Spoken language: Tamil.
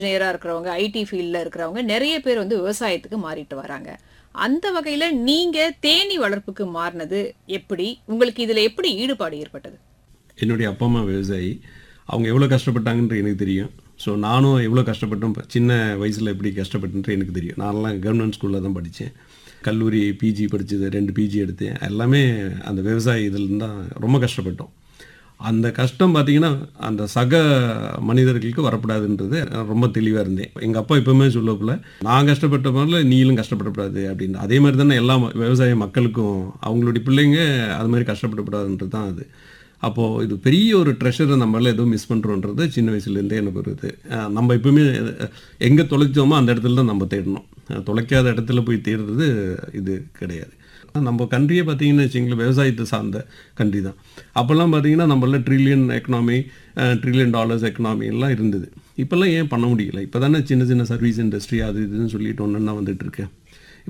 இன்ஜினியராக இருக்கிறவங்க ஐடி ஃபீல்டில் இருக்கிறவங்க நிறைய பேர் வந்து விவசாயத்துக்கு மாறிட்டு வராங்க அந்த வகையில் நீங்கள் தேனி வளர்ப்புக்கு மாறினது எப்படி உங்களுக்கு இதில் எப்படி ஈடுபாடு ஏற்பட்டது என்னுடைய அப்பா அம்மா விவசாயி அவங்க எவ்வளோ கஷ்டப்பட்டாங்கன்ற எனக்கு தெரியும் ஸோ நானும் எவ்வளோ கஷ்டப்பட்டோம் சின்ன வயசில் எப்படி கஷ்டப்பட்டுன்ற எனக்கு தெரியும் நான்லாம் கவர்மெண்ட் ஸ்கூலில் தான் படித்தேன் கல்லூரி பிஜி படித்தது ரெண்டு பிஜி எடுத்தேன் எல்லாமே அந்த விவசாய இதில் தான் ரொம்ப கஷ்டப்பட்டோம் அந்த கஷ்டம் பார்த்தீங்கன்னா அந்த சக மனிதர்களுக்கு வரக்கூடாதுன்றது ரொம்ப தெளிவாக இருந்தேன் எங்கள் அப்பா எப்பவுமே சொல்லப்போல நான் கஷ்டப்பட்ட மாதிரில நீங்களும் கஷ்டப்படக்கூடாது அப்படின்னு அதே மாதிரி தானே எல்லா ம- விவசாய மக்களுக்கும் அவங்களுடைய பிள்ளைங்க அது மாதிரி கஷ்டப்படக்கூடாதுன்றது தான் அது அப்போது இது பெரிய ஒரு ட்ரெஷரை நம்மளால ஏதோ மிஸ் பண்ணுறோன்றது சின்ன வயசுலேருந்தே எனக்கு வருது அஹ் நம்ம எப்பவுமே எங்கே தொலைச்சோமோ அந்த இடத்துல தான் நம்ம தேடணும் அஹ் தொலைக்காத இடத்துல போய் தேடுறது இது கிடையாது நம்ம கண்ட்ரியே பார்த்தீங்கன்னு வச்சிங்களேன் விவசாயத்தை சார்ந்த கண்ட்ரி தான் அப்போல்லாம் பார்த்தீங்கன்னா நம்மள trillion economy trillion dollars economy எல்லாம் இருந்தது இப்போல்லாம் ஏன் பண்ண முடியல இப்போ தானே சின்ன சின்ன சர்வீஸ் இண்டஸ்ட்ரி அது இதுன்னு சொல்லிட்டு ஒன்று வந்துட்டு இருக்கு